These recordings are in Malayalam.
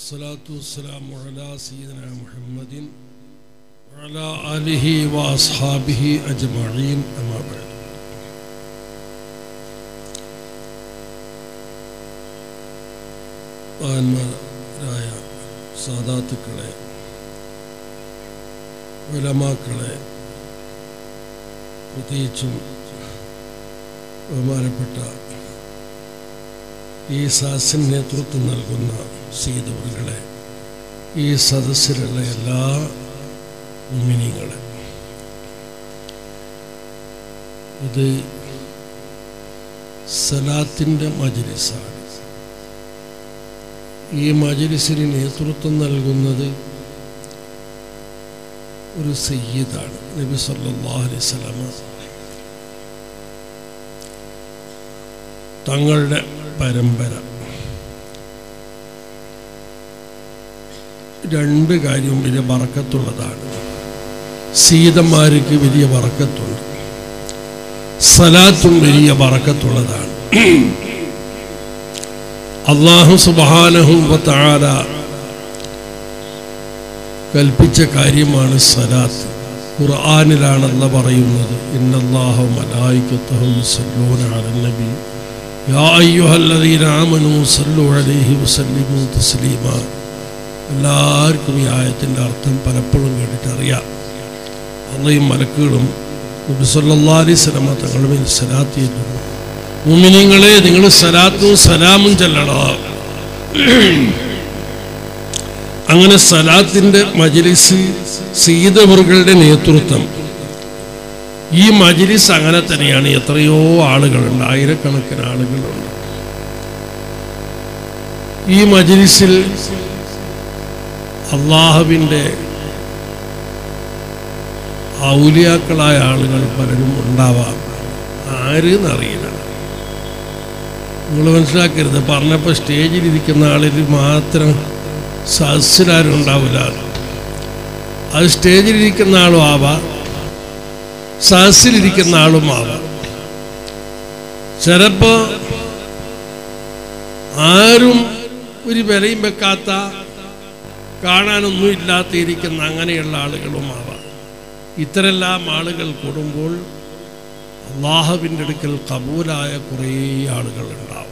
والصلاة والسلام على سيدنا محمد وعلى آله وأصحابه أجمعين أما بعد മഹാന്മാരായ സാദാത്തുക്കളെ വിലമാക്കളെ പ്രത്യേകിച്ചും ബഹുമാനപ്പെട്ട ഈ സാസിന് നേതൃത്വം നൽകുന്ന സീതവറുകളെ ഈ സദസ്സിലുള്ള എല്ലാ ഉമിനികളെ ഇത് സലാത്തിൻ്റെ മജ്ലിസാണ് ഈ മജ്ലിസിന് നേതൃത്വം നൽകുന്നത് ഒരു സയ്യിദാണ് നബി സല്ലല്ലാഹു അലൈഹി വസല്ലമ തങ്ങളുടെ പരമ്പര രണ്ട് കാര്യവും വലിയ വറക്കത്തുള്ളതാണ് സീതന്മാർക്ക് വലിയ വറക്കത്തുണ്ട് സലാത്തും വലിയ വറക്കത്തുള്ളതാണ് അള്ളാഹു സുബാനഹുല കൽപ്പിച്ച കാര്യമാണ് സലാത്ത് ഖുർആാനിലാണല്ല പറയുന്നത് ഇന്നല്ലാഹു മലായിക്കത്തഹു യുസല്ലൂന അലൻ നബി യാ അയ്യുഹല്ലദീന ആമനു സല്ലു അലൈഹി വസല്ലിമു തസ്ലീമ എല്ലാവർക്കും ഈ ആയത്തിൻ്റെ അർത്ഥം പലപ്പോഴും കേട്ടിട്ട് അറിയാം അള്ളയും മലക്കുകളും നബി സല്ലല്ലാഹു അലൈഹി വസല്ലമ തങ്ങളുടെ മേൽ സലാത്ത് ചെയ്യുന്നു മുമിനിങ്ങളെ നിങ്ങൾ സലാത്തും സലാമും ചെല്ലണോ അങ്ങനെ സലാത്തിന്റെ മജ്ലിസ് സീതവറുകളുടെ നേതൃത്വം ഈ മജ്ലിസ് അങ്ങനെ തന്നെയാണ് എത്രയോ ആളുകളുണ്ട് ആയിരക്കണക്കിന് ആളുകളുണ്ട് ഈ മജ്ലിസിൽ അള്ളാഹുവിൻ്റെ ഔലിയാക്കളായ ആളുകൾ പലരും ഉണ്ടാവാം ആരെന്നറിയില്ല നിങ്ങൾ മനസ്സിലാക്കരുത് പറഞ്ഞപ്പോൾ സ്റ്റേജിൽ ഇരിക്കുന്ന ആളിൽ മാത്രം സദസ്സിലാരും ഉണ്ടാവില്ല അത് സ്റ്റേജിലിരിക്കുന്ന ആളും ആവാം സദസ്സിലിരിക്കുന്ന ആളും ആവാം ചിലപ്പോൾ ആരും ഒരു വിലയും വെക്കാത്ത കാണാനൊന്നും ഇല്ലാത്ത ഇരിക്കുന്ന അങ്ങനെയുള്ള ആളുകളും ആവാം ഇത്തരെല്ലാം ആളുകൾ കൂടുമ്പോൾ അള്ളാഹുവിൻ്റെ അടുക്കൽ കബൂലായ കുറേ ആളുകൾ ഉണ്ടാവും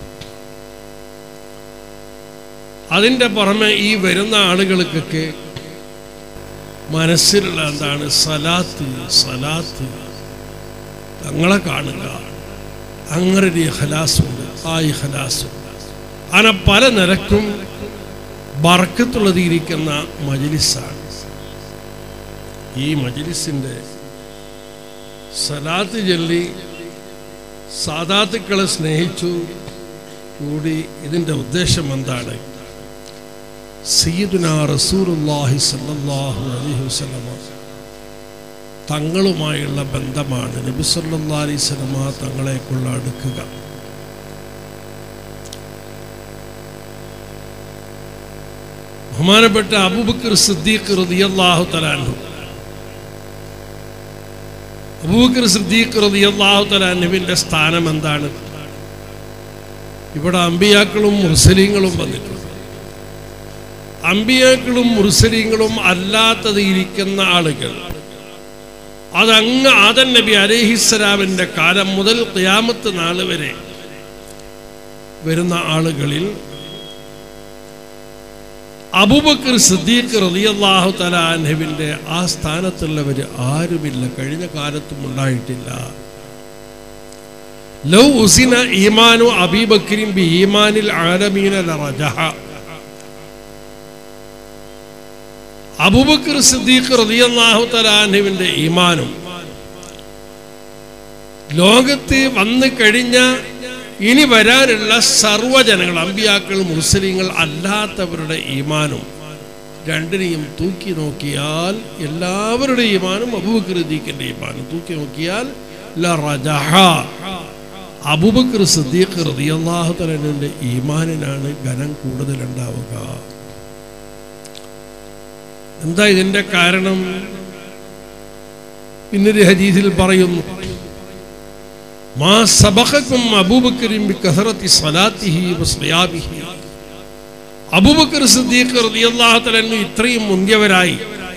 അതിൻ്റെ പുറമെ ഈ വരുന്ന ആളുകൾക്കൊക്കെ മനസ്സിലുള്ള എന്താണ് സലാത്ത് സലാത്ത് തങ്ങളെ കാണുക അങ്ങനെ ഒരു ഇഹലാസുണ്ട് ആ ഇഹലാസുണ്ട് അങ്ങനെ പല നിരക്കും ബർക്കത്തുള്ളതിരിക്കുന്ന മജിലിസാണ് ഈ മജിലിസിൻ്റെ സലാത്ത് ചൊല്ലി സാദാത്തുക്കളെ സ്നേഹിച്ചു കൂടി ഇതിൻ്റെ ഉദ്ദേശം എന്താണ് സയ്യിദുന റസൂലുല്ലാഹി സല്ലല്ലാഹു അലൈഹി വസല്ലമ തങ്ങളുമായുള്ള ബന്ധമാണ് നബി സല്ലല്ലാഹു അലൈഹി വസല്ലമ തങ്ങളെക്കുള്ള അടുക്കുക ബഹുമാനപ്പെട്ട അബൂബക്കർ സിദ്ദീഖ് റളിയല്ലാഹു തആല അബൂബക്കർ സിദ്ദീഖ് റളിയല്ലാഹു തആലാവിന്റെ സ്ഥാനം എന്താണ് ഇവിടെ അമ്പിയാക്കളും മുർസലീങ്ങളും വന്നിട്ടുണ്ട് അമ്പിയാക്കളും മുർസലീങ്ങളും അല്ലാത്തത് ഇരിക്കുന്ന ആളുകൾ അതങ്ങ് ആദൻ നബി അലഹിസ്സലാമിൻ്റെ കാലം മുതൽ ഖിയാമത്ത് നാൾ വരെ വരുന്ന ആളുകളിൽ അബൂബക്കർ സിദ്ദീഖ് റളിയല്ലാഹു തലാൻഹുവിൻ്റെ ആ സ്ഥാനത്തുള്ളവർ ആരുമില്ല കഴിഞ്ഞ കാലത്തും ഉണ്ടായിട്ടില്ല ലൗ ഉസിന ഈമാനു അബീബക്രിൻ ബി ഈമാനിൽ ആലമീന ലറജഹ അബൂബക്കർ സിദ്ദീഖ് റളിയല്ലാഹു തലാൻഹുവിൻ്റെ ഈമാനും ലോകത്ത് വന്നു കഴിഞ്ഞ ഇനി വരാനുള്ള സർവ്വജനങ്ങൾ അമ്പിയാക്കൾ മുസ്ലിങ്ങൾ അല്ലാത്തവരുടെ ഈമാനും രണ്ടിനെയും തൂക്കി നോക്കിയാൽ എല്ലാവരുടെ ഈമാനും അബൂബക്കർ സിദ്ദീഖിന്റെ ഈമാനും തൂക്കി നോക്കിയാൽ അബൂബക്കർ സിദ്ദീഖ് റളിയല്ലാഹു തആലയുടെ ഈമാനിനാണ് ഘനം കൂടുതൽ ഉണ്ടാവുക എന്താ ഇതിന്റെ കാരണം പിന്നൊരു ഹദീസിൽ പറയുന്നു മാ സബഖക്കും അബൂബക്കറിൻ ബികസറത്തി സ്വലാത്തിഹി വസ്ലിയാബിഹി അബൂബക്കർ സിദ്ദീഖ് റളിയല്ലാഹു തആല ഇത്രയും മുന്തിയവരായി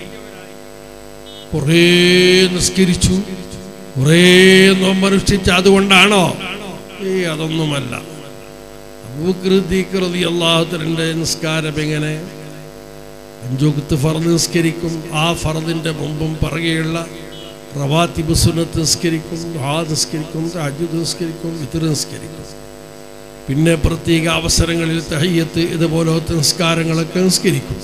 കുറേ നിസ്കരിച്ചു കുറേ നോമ്പനുഷ്ഠിച്ചു അതുകൊണ്ടാണോ ഏ അതൊന്നുമല്ല അബൂബക്കർ സിദ്ദീഖ് റളിയല്ലാഹു തആലയുടെ നിസ്കാരം എങ്ങനെ അഞ്ചോക്കത്ത് ഫർദ് നിസ്കരിക്കും ആ ഫർദിന്റെ മുമ്പും പറകെയുള്ള റവാത്തിബ് സുന്നത്ത് നിസ്കരിക്കും ആ നിസ്കരിക്കും അജുദ് നിസ്കരിക്കും വിത്തർ നിസ്കരിക്കും പിന്നെ പ്രത്യേക അവസരങ്ങളിൽ തഹയ്യത്ത് ഇതുപോലത്തെ നിസ്കാരങ്ങളൊക്കെ നിസ്കരിക്കും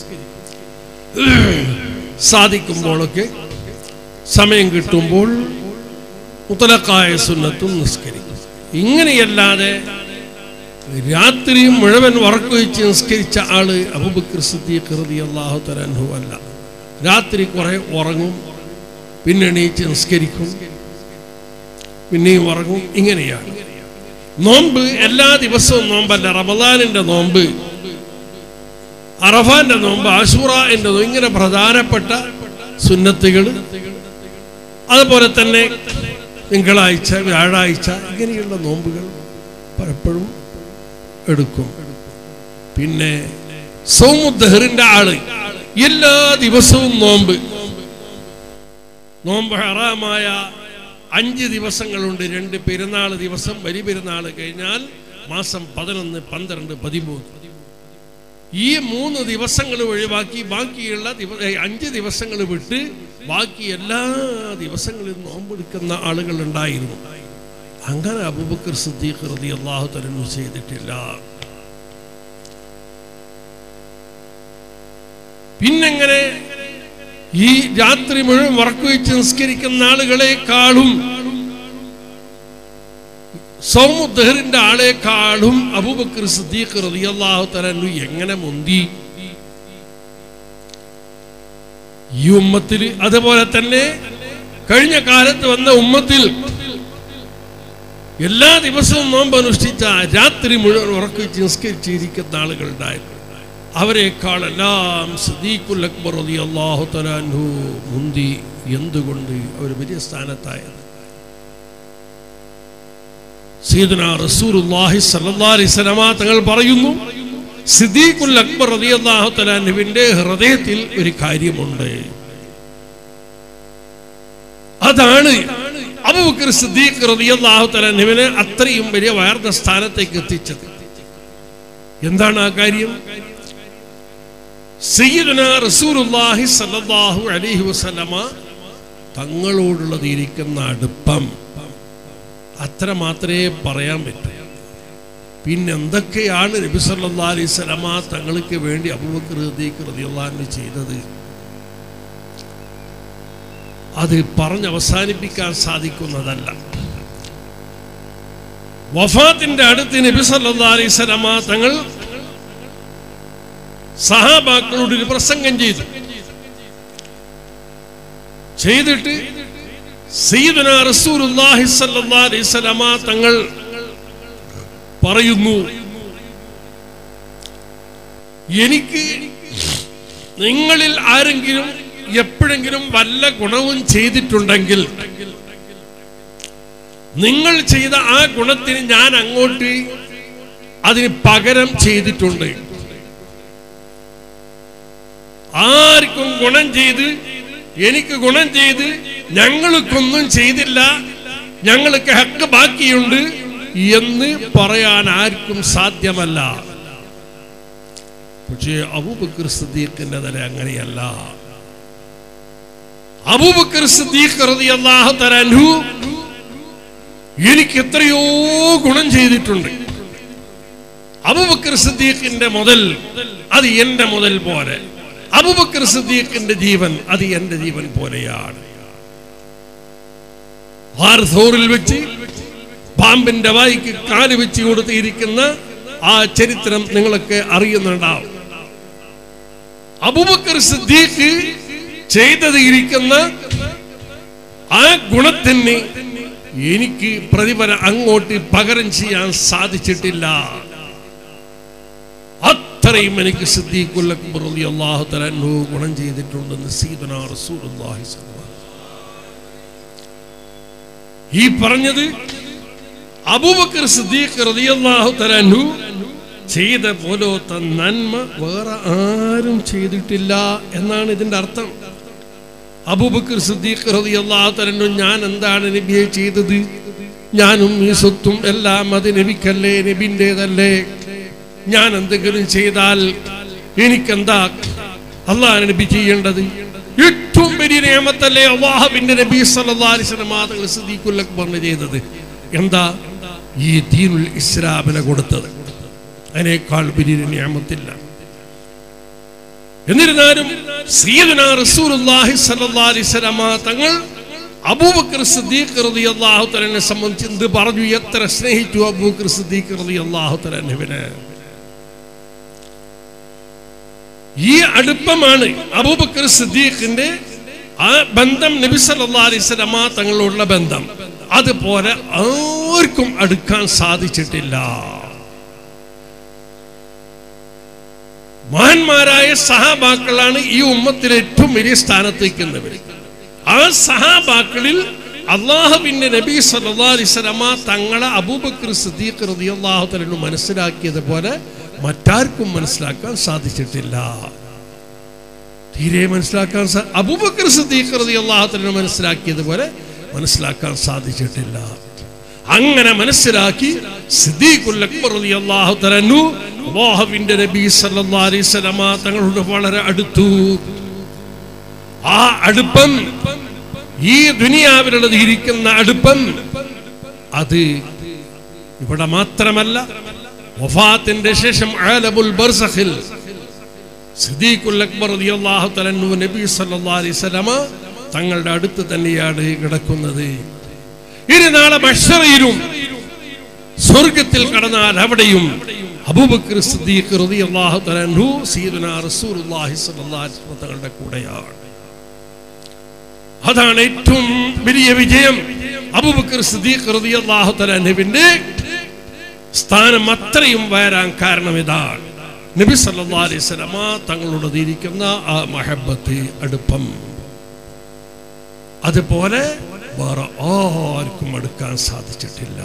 സാധിക്കുമ്പോഴൊക്കെ സമയം കിട്ടുമ്പോൾ മുത്തലക്കായ സുന്നത്തും നിസ്കരിക്കും ഇങ്ങനെയല്ലാതെ രാത്രി മുഴുവൻ ഉറക്കുവെച്ച് നിസ്കരിച്ച ആള് അബൂബക്കർ സിദ്ദീഖ് റളിയല്ലാഹു തആല അല്ല രാത്രി കുറെ ഉറങ്ങും പിന്നെ എണീച്ച് നിസ്കരിക്കും പിന്നെയും ഉറങ്ങും ഇങ്ങനെയാണ് നോമ്പ് എല്ലാ ദിവസവും നോമ്പല്ല റമദാനിന്റെ നോമ്പ് അറഫാന്റെ നോമ്പ് ആഷൂറന്റെ നോമ്പ് ഇങ്ങനെ പ്രധാനപ്പെട്ട സുന്നത്തുകൾ അതുപോലെ തന്നെ തിങ്കളാഴ്ച വ്യാഴാഴ്ച ഇങ്ങനെയുള്ള നോമ്പുകൾ പലപ്പോഴും എടുക്കും പിന്നെ സൗമുദ്ദഹറിന്റെ ആള് എല്ലാ ദിവസവും നോമ്പ് നോമ്പ് ഹറാമായ അഞ്ച് ദിവസങ്ങളുണ്ട് രണ്ട് പെരുന്നാൾ ദിവസം വലിയ പെരുന്നാൾ കഴിഞ്ഞാൽ മാസം പതിനൊന്ന് പന്ത്രണ്ട് പതിമൂന്ന് ഈ മൂന്ന് ദിവസങ്ങൾ ഒഴിവാക്കി ബാക്കിയുള്ള ദിവ ഏ, അഞ്ച് ദിവസങ്ങൾ വിട്ട് ബാക്കി എല്ലാ ദിവസങ്ങളിലും നോമ്പെടുക്കുന്ന ആളുകൾ ഉണ്ടായിരുന്നു അങ്ങനെ അബൂബക്കർ സിദ്ദീഖ് റതി അള്ളാഹു തരന്നു ചെയ്തിട്ടില്ല പിന്നെങ്ങനെ ഈ രാത്രി മുഴുവൻ ഉറക്കുവെച്ച് നിസ്കരിക്കുന്ന ആളുകളെക്കാളും സൗമുദ്ദഹറിന്റെ ആളെക്കാളും അബൂബക്കർ സിദ്ദീഖ് റളിയല്ലാഹു തആല എങ്ങനെ മുന്തി ഈ ഉമ്മത്തിൽ അതുപോലെ തന്നെ കഴിഞ്ഞ കാലത്ത് വന്ന ഉമ്മത്തിൽ എല്ലാ ദിവസവും നോമ്പ് അനുഷ്ഠിച്ച രാത്രി മുഴുവൻ ഉറക്കിച്ച് നിസ്കരിച്ചിരിക്കുന്ന ആളുകളുണ്ടായിരുന്നു അവരെക്കാളെല്ലാം സദീഖുൽ അക്ബർ റളിയല്ലാഹു തആല അൻഹു മുന്തി എന്തുകൊണ്ട് അവർ വലിയ സ്ഥാനത്തായത് സീദന റസൂലുള്ളാഹി സ്വല്ലല്ലാഹി അലൈഹി വസല്ലമ തങ്ങൾ പറയുന്നു സിദ്ദീഖുൽ അക്ബർ റളിയല്ലാഹു തആല അൻഹുവിന്റെ ഹൃദയത്തിൽ ഒരു കാര്യമുണ്ട് അതാണ് അബൂബക്കർ സിദ്ദീഖ് റളിയല്ലാഹു തആല അൻഹുവിനെ അത്രയും വലിയ ഉയർന്ന സ്ഥാനത്തേക്ക് എത്തിച്ചത് എന്താണ് ആ കാര്യം സയ്യിദുന റസൂലുള്ളാഹി സ്വല്ലല്ലാഹു അലൈഹി വസല്ലമ തങ്ങളോടുള്ളത് ഇരിക്കുന്ന അടുപ്പം അത്ര മാത്രമേ പറയാൻ പറ്റൂ പിന്നെ എന്തൊക്കെയാണ് നബി സല്ലല്ലാഹു അലൈഹി വസല്ലമ തങ്ങൾക്ക് വേണ്ടി അബൂബക്കർ സിദ്ദീഖ് റളിയല്ലാഹു അൻഹു ചെയ്തത് അത് പറഞ്ഞ് അവസാനിപ്പിക്കാൻ സാധിക്കുന്നതല്ല വഫാത്തിന്റെ അടുത്ത് നബി സല്ലല്ലാഹു അലൈഹി വസല്ലമ തങ്ങൾ സഹാബാക്കളോട് ഒരു പ്രസംഗം ചെയ്തു ചെയ്തിട്ട് സയ്യിദുന റസൂലുള്ളാഹി സ്വല്ലല്ലാഹു അലൈഹി വസല്ലമ തങ്ങൾ പറയുന്നു എനിക്ക് നിങ്ങളിൽ ആരെങ്കിലും എപ്പോഴെങ്കിലും വല്ല ഗുണവും ചെയ്തിട്ടുണ്ടെങ്കിൽ നിങ്ങൾ ചെയ്ത ആ ഗുണത്തിന് ഞാൻ അങ്ങോട്ട് അതിന് പകരം ചെയ്തിട്ടുണ്ട് ആർക്കും ഗുണം ചെയ്ത് എനിക്ക് ഗുണം ചെയ്ത് ഞങ്ങൾക്കൊന്നും ചെയ്തില്ല ഞങ്ങൾക്ക് ഹക്ക് ബാക്കിയുണ്ട് എന്ന് പറയാൻ ആർക്കും സാധ്യമല്ല പക്ഷേ അബൂബക്കർ സിദ്ദീഖിന്റെ നില അങ്ങനെയല്ല അബൂബക്കർ സിദ്ദീഖ് റളിയല്ലാഹു തആല അൻഹു എനിക്ക് എത്രയോ ഗുണം ചെയ്തിട്ടുണ്ട് അബൂബക്കർ സിദ്ദീഖിന്റെ മുതൽ അത് എന്റെ മുതൽ പോലെ അബൂബക്കർ സിദ്ദീഖിന്റെ ജീവൻ അത് എന്റെ ജീവൻ പോലെയാണ് ഹാർസോറിൽ വെച്ച് പാമ്പിന്റെ വായിക്ക് കാല് വെച്ച് കൊടുത്തിരിക്കുന്ന ആ ചരിത്രം നിങ്ങളൊക്കെ അറിയുന്നുണ്ടാവും അബൂബക്കർ സിദ്ദീഖ് ചെയ്തത് ഇരിക്കുന്ന ആ ഗുണത്തിന് എനിക്ക് പ്രതിഫലം അങ്ങോട്ട് പകരം ചെയ്യാൻ സാധിച്ചിട്ടില്ല അത്രയും എനിക്ക് സിദ്ദീഖുൽ അക്ബർ റളിയല്ലാഹു തആല അൻഹു ഗുണം ചെയ്തിട്ടുണ്ടെന്ന് സീദന റസൂലുള്ളാഹി സ്വല്ലല്ലാഹു ഈ പറഞ്ഞത് അബൂബക്കർ സിദ്ദീഖ് റളിയല്ലാഹു തആല അൻഹു ചെയ്ത പോലത്തെ നന്മ വേറെ ആരും ചെയ്തിട്ടില്ല എന്നാണ് ഇതിന്റെ അർത്ഥം അബൂബക്കർ സിദ്ദീഖ് റളിയല്ലാഹു തആല ഞാൻ എന്താണ് നബിയെ ചെയ്തത് ഞാനും ഈ സ്വത്തും എല്ലാം അത് നബിക്കല്ലേ നബിൻ്റെതല്ലേ ഞാൻ എന്തെങ്കിലും ചെയ്താൽ എനിക്കെന്താ അള്ളാഹ് നബി ചെയ്യേണ്ടത് ഏറ്റവും വലിയ നിയമത്തല്ലേ അള്ളാഹുവിന്റെ നബി സല്ലല്ലാഹു അലൈഹി വസല്ലം തങ്ങൾ സിദ്ദീഖുൽ അക്ബറിന് ചെയ്തത് എന്താ ഈ ദീനുൽ ഇസ്ലാമിനെ കൊടുത്തത് അതിനേക്കാൾ വലിയ നിയമത്തില്ല എന്നിരുന്നാലും സയ്യിദുനാ റസൂലുള്ളാഹി സ്വല്ലല്ലാഹു അലൈഹി വസല്ലമ തങ്ങൾ അബൂബക്കർ സിദ്ദീഖ് റളിയല്ലാഹു തആലയെ സംബന്ധിച്ച് എന്ത് പറഞ്ഞു എത്ര സ്നേഹിച്ചു അബൂബക്കർ സിദ്ദീഖ് റളിയല്ലാഹു തആലനെ ഈ അടുപ്പമാണ് അബൂബക്കർ സിദ്ദീഖിന്റെ ആ ബന്ധം നബി സല്ലല്ലാഹു അലൈഹി വസല്ലമ തങ്ങളോടുള്ള ബന്ധം അതുപോലെ ആർക്കും അടുക്കാൻ സാധിച്ചിട്ടില്ല മഹാന്മാരായ സഹാബാക്കളാണ് ഈ ഉമ്മത്തിലെ ഏറ്റവും വലിയ സ്ഥാനത്തേക്കുന്നവർ ആ സഹാബാക്കളിൽ അള്ളാഹുവിന്റെ നബി സല്ലല്ലാഹു അലൈഹി വസല്ലമ തങ്ങളെ അബൂബക്കർ സിദ്ദീഖ് റളിയല്ലാഹു തആല മനസ്സിലാക്കിയതുപോലെ മറ്റാർക്കും മനസ്സിലാക്കാൻ സാധിച്ചിട്ടില്ല തീരെ മനസ്സിലാക്കാൻ സാ- അബൂബക്കർ സിദ്ദീഖ് റളിയല്ലാഹു തആല മനസ്സിലാക്കിയതുപോലെ മനസ്സിലാക്കാൻ സാധിച്ചിട്ടില്ല അങ്ങനെ മനസ്സിലാക്കി സിദ്ദീഖുൽ അക്ബർ റളിയല്ലാഹു തആല അൻഹു അല്ലാഹുവിന്റെ നബി സല്ലല്ലാഹു അലൈഹി വസല്ലമ തങ്ങളോട് വളരെ അടുത്തു ആ അടുപ്പം ഈ ദുനിയാവിലുള്ളത് ഇരിക്കുന്ന അടുപ്പം അത് ഇവിടെ മാത്രമല്ല വഫാത്തിന്റെ ശേഷം ആലമുൽ ബർസഖിൽ സിദ്ദീഖുൽ അക്ബർ റളിയല്ലാഹു തആല അൻഹു നബി സല്ലല്ലാഹു അലൈഹി വസല്ലമ തങ്ങളുടെ അടുത്ത് തന്നെയാണ് കിടക്കുന്നത് ഇനി നാളെ മഷറയിലും സ്വർഗത്തിൽ കടന്നാൽ അവിടെയും അബൂബക്കർ സിദ്ദീഖ് റളിയല്ലാഹു തആല അൻഹു സയ്യിദുനാ റസൂലുള്ളാഹി സ്വല്ലല്ലാഹു അലൈഹി വസല്ലം തങ്ങളുടെ കൂടെയാണ് അതാണ് ഏറ്റവും വലിയ വിജയം അബൂബക്കർ സിദ്ദീഖ് റളിയല്ലാഹു തആല അൻഹുവിന്റെ സ്ഥാനം അത്രയും വരാൻ കാരണം ഇതാണ് നബി സല്ലല്ലാഹു അലൈഹി വസല്ലമ തങ്ങളോട് ഇരിക്കുന്ന ആ മഹബത്ത് അടുപ്പം അതുപോലെ വേറെ ആർക്കും അടുക്കാൻ സാധിച്ചിട്ടില്ല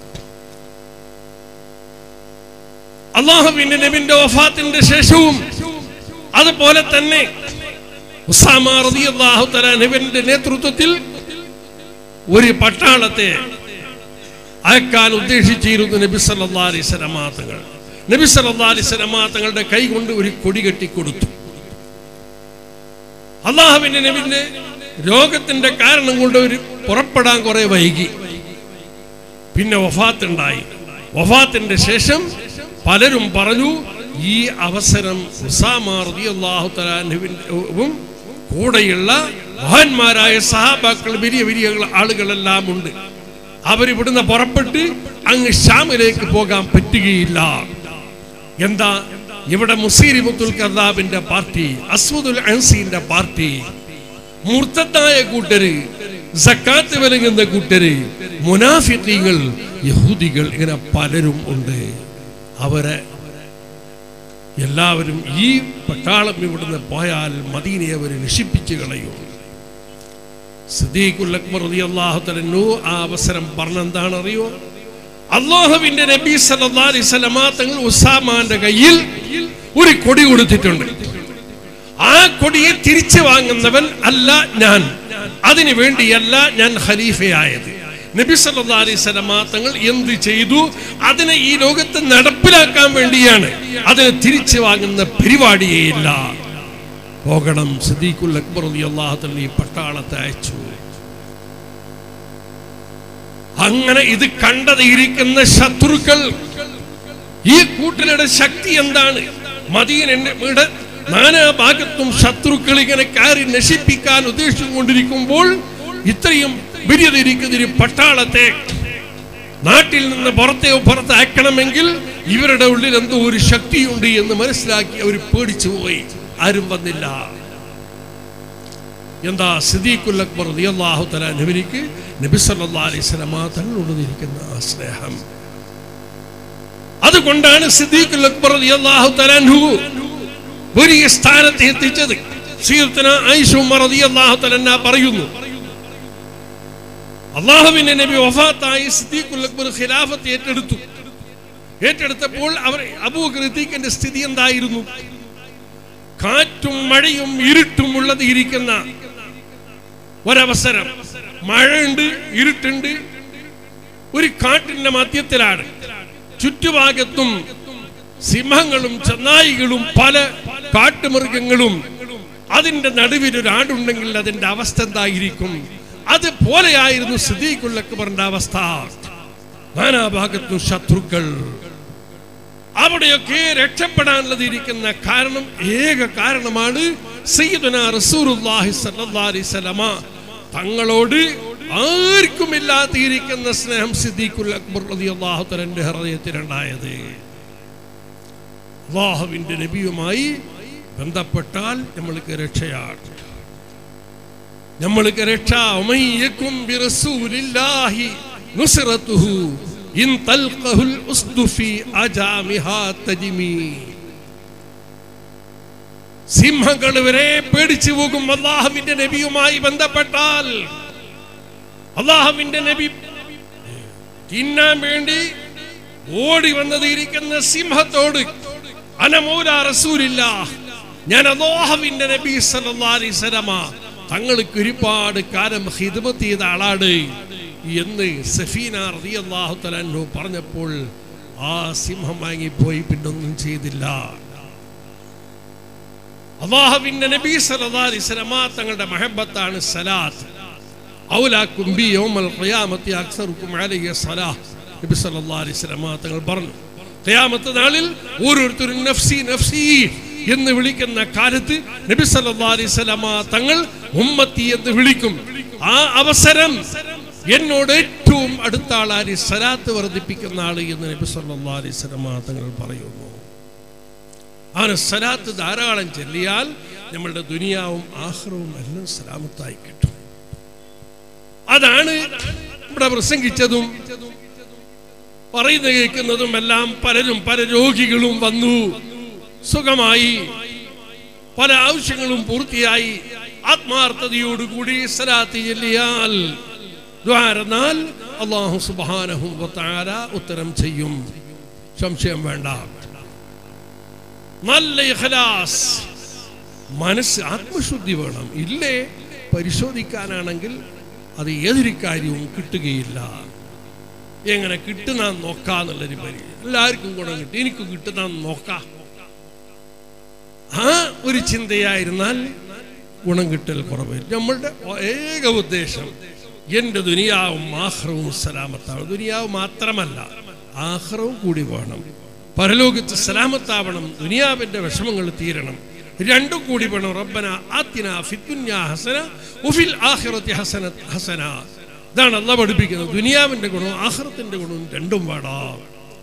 അള്ളാഹുവിന്റെ നബിന്റെ വഫാത്തിന്റെ ശേഷവും അതുപോലെ തന്നെ ഉസാമ റളിയല്ലാഹു തആല നബിന്റെ നേതൃത്വത്തിൽ ഒരു പട്ടാളത്തെ അയക്കാൻ ഉദ്ദേശിച്ചിരുന്നു നബി സല്ലല്ലാഹു അലൈഹി വസല്ലമ തങ്ങൾ നബി സല്ലല്ലാഹു അലൈഹി വസല്ലമ തങ്ങളുടെ കൈ കൊണ്ട് ഒരു കൊടി കെട്ടി കൊടുത്തു അള്ളാഹുവിന്റെ നബിന്റെ രോഗത്തിന്റെ കാരണം കൊണ്ട് ഒരു പുറപ്പെടാൻ കുറെ വൈകി പിന്നെ വഫാത്തുണ്ടായി വഫാത്തിന്റെ ശേഷം പലരും പറഞ്ഞു ഈ അവസരം ഉസാമ റളിയല്ലാഹു തആല അൻഹുവിനും കൂടെയുള്ള മഹാന്മാരായ സഹാബാക്കൾ വലിയ വലിയ ആളുകളെല്ലാം ഉണ്ട് അവരിവിടുന്ന് പുറപ്പെട്ട് അങ്ങ് ഷാമിലേക്ക് പോകാൻ പറ്റുകയില്ല എന്താ ഇവിടെ മുസീരിമുത്തുൽ കർദാബിന്റെ പാർട്ടി അസ്വദുൽ അൻസീന്റെ പാർട്ടി മുർത്തത്തായ കൂട്ടര് സക്കാത്ത് വിലങ്ങുന്ന കൂട്ടര് മുനാഫിക്കീങ്ങൾ യഹൂദികൾ ഇങ്ങനെ പലരും ഉണ്ട് അവരെ എല്ലാവരും ഈ പട്ടാളം ഇവിടുന്ന് പോയാൽ മദീനയെ അവർ നശിപ്പിച്ചു കളയും സിദ്ദീഖുൽ അക്ബർ റളിയല്ലാഹു തആല ആ അവസരം പറഞ്ഞെന്താണ് അറിയോ അള്ളാഹുവിന്റെ നബി സല്ലല്ലാഹു അലൈഹി വസല്ലമ തങ്ങൾ ഉസാമാന്റെ കയ്യിൽ ഒരു കൊടി കൊടുത്തിട്ടുണ്ട് ആ കൊടിയെ തിരിച്ചു വാങ്ങുന്നവൻ അല്ല ഞാൻ അതിനു വേണ്ടിയല്ല ഞാൻ ഖലീഫയായത് നബി സല്ലല്ലാഹു അലൈഹി വസല്ലമ തങ്ങൾ എന്ത് ചെയ്തു അതിനെ ഈ ലോകത്ത് നടപ്പിലാക്കാൻ വേണ്ടിയാണ് അതിനെ തിരിച്ചു വാങ്ങുന്ന പരിപാടിയേയില്ല പോകണം സിദ്ദീഖുൽ അക്ബർ റളിയല്ലാഹു തആല ഈ പട്ടാളത്തെ അയച്ചു അങ്ങനെ ഇത് കണ്ടത് ഇരിക്കുന്ന ശത്രുക്കൾ ഈ കൂട്ടരുടെ ശക്തി എന്താണ് മദീനയുടെ നാനാഭാഗത്തും ശത്രുക്കൾ ഇങ്ങനെ കയറി നശിപ്പിക്കാൻ ഉദ്ദേശിച്ചുകൊണ്ടിരിക്കുമ്പോൾ ഇത്രയും വലിയതിരിക്കുന്ന ഒരു പട്ടാളത്തെ നാട്ടിൽ നിന്ന് പുറത്തെ പുറത്ത് അയക്കണമെങ്കിൽ ഇവരുടെ ഉള്ളിൽ എന്തോ ഒരു ശക്തിയുണ്ട് എന്ന് മനസ്സിലാക്കി അവർ പേടിച്ചു പോയി ആരും വന്നില്ല എന്താ സിദ്ദീഖുൽ അക്ബർ റളിയല്ലാഹു തആല നബിക്ക് നബി സല്ലല്ലാഹു അലൈഹി വസല്ലമ തങ്ങളോട് ഇരിക്കുന്ന ആ സ്നേഹം അതുകൊണ്ടാണ് സിദ്ദീഖുൽ അക്ബർ റളിയല്ലാഹു തആല അൻഹു വലിയ സ്ഥാനത്ത് എത്തിച്ചത് സീർത്തന ആയിഷ ഉമ്മർ റളിയല്ലാഹു തആല അൻഹ പറയുന്നു അള്ളാഹുവിന്റെ നബി വഫാത്തായി സിദ്ദീഖുൽ അക്ബർ ഖിലാഫത്ത് ഏറ്റെടുത്തു ഏറ്റെടുത്തപ്പോൾ അവർ അബൂ ഖൃതീഖിന്റെ സ്ഥിതി എന്തായിരുന്നു കാറ്റും മഴയും ഇരുട്ടും ഉള്ളത് ഇരിക്കുന്ന ഒരവസരം മഴയുണ്ട് ഇരുട്ടുണ്ട് ഒരു കാട്ടിന്റെ മധ്യത്തിലാണ് ചുറ്റുഭാഗത്തും സിംഹങ്ങളും ചെന്നായികളും പല കാട്ടുമൃഗങ്ങളും അതിന്റെ നടുവിൽ ഒരു ആടുണ്ടെങ്കിൽ അതിന്റെ അവസ്ഥ എന്തായിരിക്കും അതുപോലെയായിരുന്നു സിദ്ദീഖുൽ അക്ബറിന്റെ അവസ്ഥ നാനാഭാഗത്തും ശത്രുക്കൾ അവിടെയൊക്കെ രക്ഷപ്പെടാനുള്ളത് ഇരിക്കുന്ന കാരണം ഏക കാരണമാണ് സയ്യിദുന റസൂലുള്ളാഹി സ്വല്ലല്ലാഹി അലൈഹി വസല്ലമ തങ്ങളോട് ആർക്കും ഇല്ലാത്തിരിക്കുന്ന സ്നേഹം സിദ്ദീഖുൽ അക്ബർ റളിയല്ലാഹു തആലയുടെ ഹൃദയത്തിലുണ്ടായത് അള്ളാഹുവിന്റെ നബിയുമായി ബന്ധപ്പെട്ടാൽ നമ്മൾക്ക് രക്ഷയാണ് നമ്മൾക്ക് രക്ഷ ഉമയ്യക്കും ബിറസൂലില്ലാഹി നുസ്റതുഹു ഇൻ തൽഖഹുൽ ഉസ്ദു ഫി അജാമിഹാ തജ്മി സിംഹങ്ങൾ വരെ പേടിച്ചു പോകും അള്ളാഹുവിന്റെ നബിയുമായി ബന്ധപ്പെട്ടാൽ അള്ളാഹുവിന്റെ നബി തിന്നാൻ വേണ്ടി ഓടി വന്നത് ഇരിക്കുന്ന സിംഹത്തോട് അനമൂല റസൂലില്ല ഞാൻ അള്ളാഹുവിന്റെ നബി സല്ലല്ലാഹു അലൈഹി വസല്ലമ തങ്ങൾക്ക് ഒരുപാട് കാലം ഹിദ്മത്ത് ചെയ്ത ആളാണ് എന്ന് സഫീന റളിയല്ലാഹു തആല അൻഹു പറഞ്ഞപ്പോൾ ആ സിംഹം വാങ്ങിപ്പോയി പിന്നൊന്നും ചെയ്തില്ല അള്ളാഹുവിന്റെ നബി സല്ലല്ലാഹു അലൈഹി വസല്ലമ തങ്ങളുടെ മഹബത്താണ് സലാത്ത് ഔലാക്കും ബി യൗമൽ ഖിയാമത്തി അക്സറുക്കും അലൈഹി സ്വലാഹ് നബി സല്ലല്ലാഹു അലൈഹി വസല്ലമ തങ്ങൾ പറഞ്ഞു ഖിയാമത്ത് നാളിൽ ഓരോരുത്തരും നഫ്സി നഫ്സി എന്ന് വിളിക്കുന്ന കാലത്ത് നബി സല്ലല്ലാഹു അലൈഹി വസല്ലമ തങ്ങൾ ഉമ്മത്തി എന്ന് വിളിക്കും ആ അവസരം എന്നോട് ഏറ്റവും അടുത്ത ആളാരി സലാത്ത് വർദ്ധിപ്പിക്കുന്ന ആള് എന്ന് നബി സല്ലല്ലാഹു അലൈഹി വസല്ലമ തങ്ങൾ പറയുന്നു അങ്ങനെ സലാത്ത് ധാരാളം ചെല്ലിയാൽ നമ്മളുടെ ദുനിയാവും ആഹ്റവും എല്ലാം സലാമത്തായി കിട്ടും അതാണ് ഇവിടെ പ്രസംഗിച്ചതും പറയുന്ന കേൾക്കുന്നതും എല്ലാം പലരും പല രോഗികളും വന്നു സുഖമായി പല ആവശ്യങ്ങളും പൂർത്തിയായി ആത്മാർത്ഥതയോടുകൂടി സലാത്ത് ചെല്ലിയാൽ ദ്വാരന്നാൽ അള്ളാഹു സുബാനഹും ഉത്തരം ചെയ്യും സംശയം വേണ്ട നല്ല ഇഖലാസ് മനസ്സ് ആത്മശുദ്ധി വേണം ഇല്ലേ പരിശോധിക്കാനാണെങ്കിൽ അത് ഏതൊരു കാര്യവും കിട്ടുകയില്ല എങ്ങനെ കിട്ടുന്ന നോക്കാന്നുള്ളൊരു പരി എല്ലാവർക്കും ഗുണം കിട്ടും എനിക്ക് കിട്ടുന്ന നോക്കാം ആ ഒരു ചിന്തയായിരുന്നാൽ ഗുണം കിട്ടൽ കുറവില്ല നമ്മളുടെ ഏക ഉദ്ദേശം എൻ്റെ ദുനിയാവും ആഹ്റവും സലാമത്താണ് ദുനിയാവ് മാത്രമല്ല ആഹ്റവും കൂടി വേണം പരലോകത്ത് സലാമത്താവണം ദുനിയാവിന്റെ വിഷമങ്ങൾ തീരണം രണ്ടും കൂടി വേണം റബ്ബന ആത്തിന ഫിദ്ദുന്യ ഹസന ഉഫിൽ ആഖിറത്തി ഹസന ഹസന ഇതാണ് അല്ല പഠിപ്പിക്കുന്നത് ദുനിയാവിന്റെ ഗുണവും ആഹ്റത്തിന്റെ ഗുണവും രണ്ടും വേണം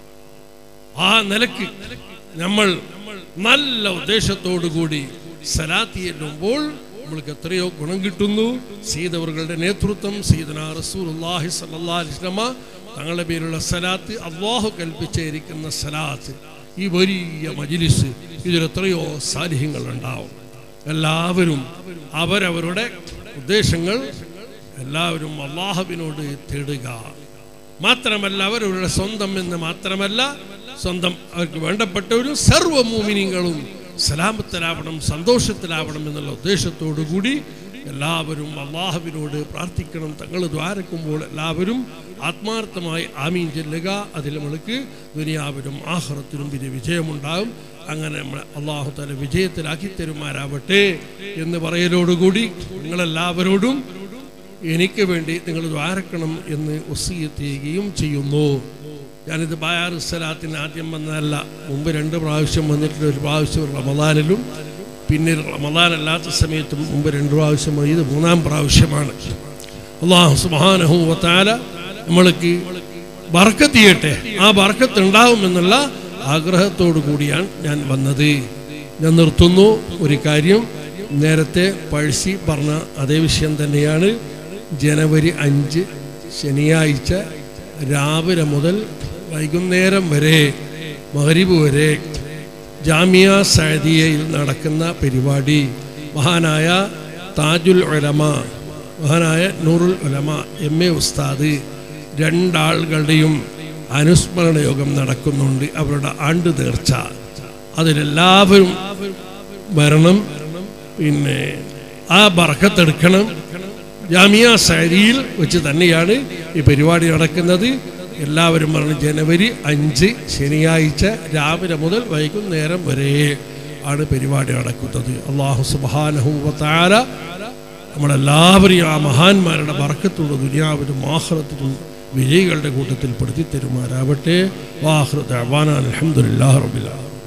ആ നിലക്ക് നമ്മൾ നല്ല ഉദ്ദേശത്തോടു കൂടി സലാത്തി എല്ലുമ്പോൾ നമ്മൾക്ക് എത്രയോ ഗുണം കിട്ടുന്നു സീതവറുകളുടെ നേതൃത്വം സീതന റസൂലുള്ളാഹി സ്വല്ലല്ലാഹി അലൈഹി വസല്ലമ തങ്ങളുടെ പേരുള്ള സലാത്ത് അള്ളാഹു കൽപ്പിച്ചിരിക്കുന്ന സലാത്ത് ഈ വലിയ മജിലിസ് ഇതിൽ എത്രയോ സാന്നിധ്യങ്ങൾ ഉണ്ടാവും എല്ലാവരും അവരവരുടെ ഉദ്ദേശങ്ങൾ എല്ലാവരും അള്ളാഹുവിനോട് തേടുക മാത്രമല്ല അവരവരുടെ സ്വന്തം എന്ന് മാത്രമല്ല സ്വന്തം അവർക്ക് വേണ്ടപ്പെട്ടവരും സർവ്വ മൂമിനിങ്ങളും സലാമത്തിലാവണം സന്തോഷത്തിലാവണം എന്നുള്ള ഉദ്ദേശത്തോടു കൂടി എല്ലാവരും അള്ളാഹുവിനോട് പ്രാർത്ഥിക്കണം തങ്ങൾ ദ്വാരക്കുമ്പോൾ എല്ലാവരും ആത്മാർത്ഥമായി ആമീൻ ചെല്ലുക അതിൽ നമ്മൾക്ക് ദുനിയാവിനും ആഹ്റത്തിനും വലിയ വിജയമുണ്ടാകും അങ്ങനെ നമ്മൾ അള്ളാഹു തല വിജയത്തിലാക്കി തരുമാരാവട്ടെ എന്ന് പറയലോടുകൂടി നിങ്ങളെല്ലാവരോടും എനിക്ക് വേണ്ടി നിങ്ങൾ ദ്വാരക്കണം എന്ന് ഒസീയത്ത് ചെയ്യുകയും ചെയ്യുന്നു ഞാനിത് ബയാർ സലാത്തിന് ആദ്യം വന്നതല്ല മുമ്പ് രണ്ട് പ്രാവശ്യം വന്നിട്ടുണ്ട് ഒരു പ്രാവശ്യം റമദാനിലും പിന്നെ റമദാൻ അല്ലാത്ത സമയത്തും മുമ്പ് രണ്ട് പ്രാവശ്യം വന്നു. ഇത് മൂന്നാം പ്രാവശ്യമാണ് അള്ളാഹു സുബാനഹു വത്താല നമ്മൾക്ക് ബർക്കത്ത് ചെയ്യട്ടെ ആ ബർക്കത്ത് ഉണ്ടാവുമെന്നുള്ള ആഗ്രഹത്തോടു കൂടിയാണ് ഞാൻ വന്നത് ഞാൻ നിർത്തുന്നു ഒരു കാര്യം നേരത്തെ പഴശ്ശി പറഞ്ഞ അതേ വിഷയം തന്നെയാണ് ജനുവരി അഞ്ച് ശനിയാഴ്ച രാവിലെ മുതൽ വൈകുന്നേരം വരെ മഹരിബ് വരെ ജാമിയ സഅദിയയിൽ നടക്കുന്ന പരിപാടി മഹാനായ താജുൽ ഉലമ മഹാനായ നൂറുൽ ഉലമ എം എ ഉസ്താദ് രണ്ടാളുകളുടെയും അനുസ്മരണ യോഗം നടക്കുന്നുണ്ട് അവരുടെ ആണ്ട് നേർച്ച അതിലെല്ലാവരും വരണം പിന്നെ ആ ബറക്കത്തെടുക്കണം ജാമിയ സരിയിൽ വെച്ച് തന്നെയാണ് ഈ പരിപാടി നടക്കുന്നത് എല്ലാവരും പറഞ്ഞു ജനുവരി അഞ്ച് ശനിയാഴ്ച രാവിലെ മുതൽ വൈകുന്നേരം വരെ ആണ് പരിപാടി നടക്കുന്നത് അള്ളാഹു സുബാനഹുവത്താര നമ്മളെല്ലാവരെയും ആ മഹാന്മാരുടെ ബറക്കത്തുള്ള ദുനിയാവിലും ആഹ്റത്തിലും വിജയികളുടെ കൂട്ടത്തിൽ പെടുത്തി തരുമാരാവട്ടെ വാഹൃദ് അവാനാൻ അലഹമുല്ലാ റബില്ല